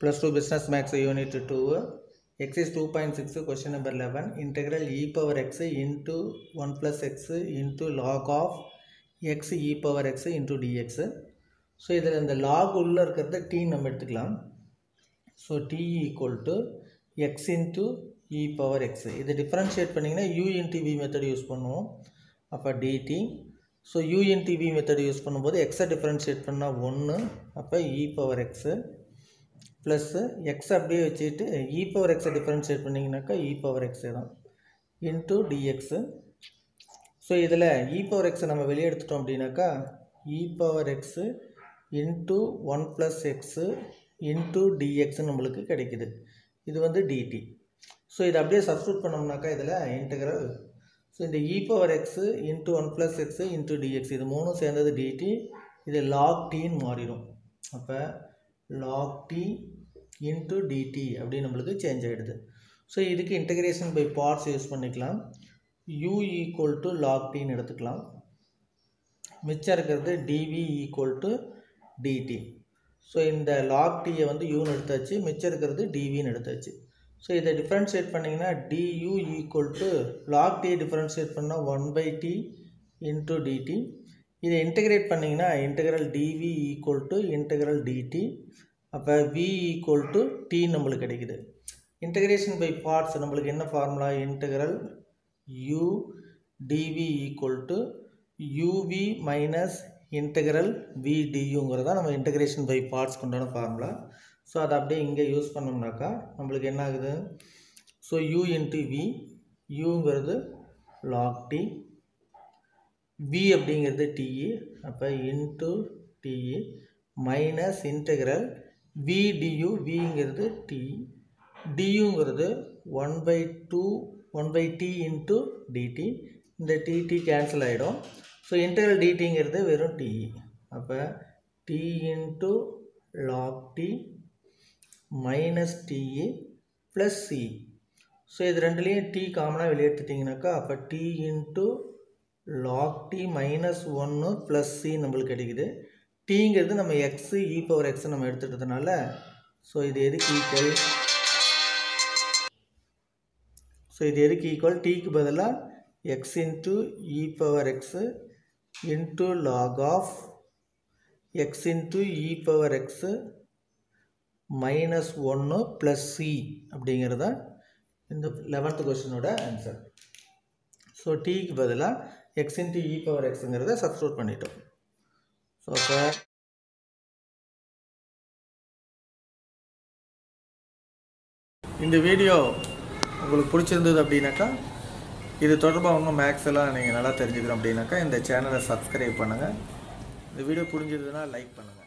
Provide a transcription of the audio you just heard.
plus 2 business max unit 2 x is 2.6 question number 11 integral e power x into 1 plus x into log of x e power x into dx so இதில் இந்த log உள்ளே இருக்கிறத t நம்ம எடுத்துக்கலாம் so t equal to x into e power x இதை differentiate பண்ணிங்கன்னா u into v method use பண்ணுவோம் அப்போ dt so u into v method use பண்ணும்போது எக்ஸை டிஃப்ரென்ஷியேட் பண்ணால் ஒன்று அப்போ e power x plus x அப்படியே வச்சுட்டு இ பவர் எக்ஸை டிஃப்ரென்ஷியேட் பண்ணிங்கனாக்கா இ பவர் எக்ஸே தான் இன்ட்டு டிஎக்ஸு ஸோ இதில் இ பவர் எக்ஸை நம்ம வெளியே எடுத்துட்டோம் அப்படின்னாக்கா e power x into one plus x into டிஎக்ஸ்னு நம்மளுக்கு கிடைக்குது இது வந்து டிடி ஸோ இதை அப்படியே சப்ஸ்டியூட் பண்ணோம்னாக்கா இதில் இன்டெக்ரல் ஸோ இந்த e power x into one plus x into dx இது மூணும் சேர்ந்தது டிடி இது லாக் டீன்னு மாறிடும் அப்போ லாக் டி இன்ட்டு டிடி அப்படின்னு நம்மளுக்கு சேஞ்ச் ஆகிடுது ஸோ இதுக்கு இன்டகிரேஷன் பை பார்ட்ஸ் யூஸ் பண்ணிக்கலாம் u ஈக்குவல் டு லாக் டின்னு எடுத்துக்கலாம் மிச்சம் இருக்கிறது dv equal to dt so இந்த லாக் டீயை வந்து யூன்னு எடுத்தாச்சு மிச்சம் இருக்கிறது டிவின்னு எடுத்தாச்சு ஸோ இதை டிஃப்ரென்ஷியேட் பண்ணிங்கன்னா டியூ ஈக்குவல் டு லாக் டீயை டிஃப்ரென்ஷியேட் பண்ணால் one by t into dt இதை இன்டகிரேட் பண்ணிங்கன்னா integral dv equal to integral dt அப்போ வி ஈக்குவல் டு டி நம்மளுக்கு கிடைக்குது இன்டகிரேஷன் பை பார்ட்ஸ் நம்மளுக்கு என்ன formula integral u dv equal to uv minus integral v டியூங்கிறதா நம்ம இன்டகிரேஷன் பை பார்ட்ஸ் கொண்டான ஃபார்முலா ஸோ அதை அப்படியே இங்கே யூஸ் பண்ணோம்னாக்கா நம்மளுக்கு என்ன ஆகுது ஸோ யூ இன்ட்டு வி யூங்கிறது லாக் டி வி அப்படிங்கிறது டிஇ அப்போ இன்ட்டு டிஇ மைனஸ் இன்டகிரல் வி டியூ விங்கிறது டி டியூங்கிறது one by two one by t into dt இந்த டிடி கேன்சல் ஆகிடும் ஸோ இன்டகிரல் டிடிங்கிறது வெறும் டிஇ அப்போ t into log t minus டிஇ ப்ளஸ் சி ஸோ இது ரெண்டுலேயும் டி காமனாக வெளியே எடுத்துட்டிங்கனாக்கா அப்போ t into log t minus ஒன்று ப்ளஸ் சி நம்மளுக்கு கிடைக்குது டீங்கிறது நம்ம எக்ஸு இ பவர் எக்ஸ் நம்ம எடுத்துட்டதுனால ஸோ இது எதுக்கு ஈக்குவல் ஸோ இது எதுக்கு ஈக்குவல் டீக்கு பதிலாக x into e power x into log of x into e power x minus ஒன்று ப்ளஸ் சி அப்படிங்கிறது தான் இந்த லெவன்த்து கொஸ்டினோட ஆன்சர் ஸோ டீக்கு பதிலாக எக்ஸ் இன்ட்டு இ பவர் எக்ஸுங்கிறத சப்ஸ்டியூட் பண்ணிட்டோம் ஸோ அப்போ இந்த வீடியோ உங்களுக்கு பிடிச்சிருந்தது அப்படின்னாக்கா இது தொடர்பாக இன்னும் மேக்ஸ் எல்லாம் நீங்கள் நல்லா தெரிஞ்சுக்கணும் அப்படின்னாக்கா இந்த சேனலை சப்ஸ்கிரைப் பண்ணுங்கள் இந்த வீடியோ புரிஞ்சதுன்னா லைக் பண்ணுங்கள்